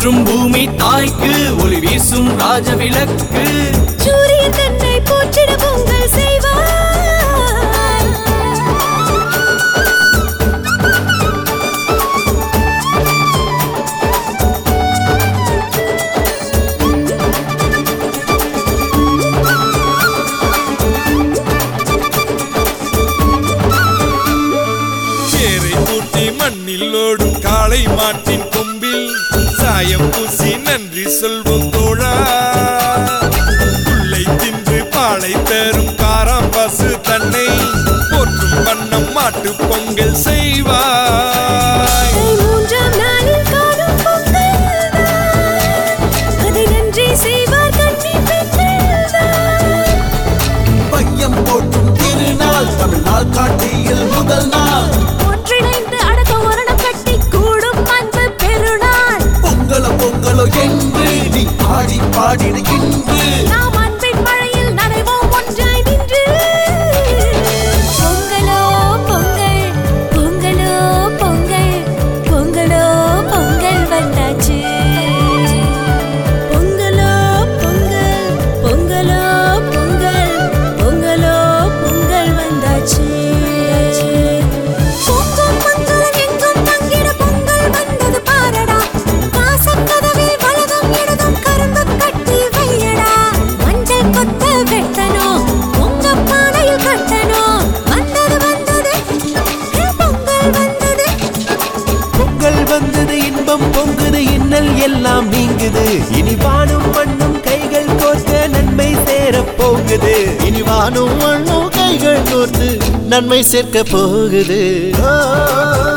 போற்றும் பூமி தாய்க்கு ஒளி வீசும் ராஜவிளக்கு சூரியன் தன்னை போற்றிட பொங்கல் செய்வார் சேரை பூட்டி மண்ணில் ஓடும் காளை மாட்டின் கொம்பில் சாயம் பூசி நன்றி சொல்வோம் தோழா புல்லை தின்று பாலை தரும் காராம் பசு தன்னை போற்றும் வண்ணம் மாட்டு பொங்கல் செய்வாய் தை மூன்றாம் நாளில் காணும் பொங்கல் தான். அதை நன்றி செய்வார் கண்ணீர் பெண்கள் தான். பையம் போற்றும் திருநாள் தமிழ்நாள் காட்டியில் முதல் நாள் ஒன்றிணைந்து அடக்க ஒரணம் கட்டி கூடும் அன்பு பெருநாள் பொங்கலோ பொங்கலோ என்று நீ பாடி பாடிடுகின்று நாம் அன்பின் மழையில் நனைவோம் ஒன்றாய் நின்று பொங்கலோ பொங்கல் பொங்கலோ பொங்கல் பொங்கலோ பொங்கல் வந்தாச்சு பொங்கலோ பொங்கல் பொங்கலோ பொங்கல் பொங்கலோ பொங்கல் வந்தாச்சு பொங்கும் மங்களம் எங்கும் தங்கிட பொங்கல் வந்தது பாரடா வாசம் கதவில் வலதும் இடதும் கரும்பு கட்டி வையடா மஞ்சள் கொத்த வெட்டணும் உங்க பானையில் கட்டணும் வந்தது வந்தது ஏ, பொங்கல் வந்தது பொங்கல் வந்தது இன்பம் பொங்குது இன்னல் எல்லாம் நீங்குது இனி வானும் மண்ணும் கைகள் கோர்க்க நன்மை சேரப் போகுது இனி வானும் மண்ணும் கைகள் கோர்த்து நன்மை சேர்க்க போகுது ஆ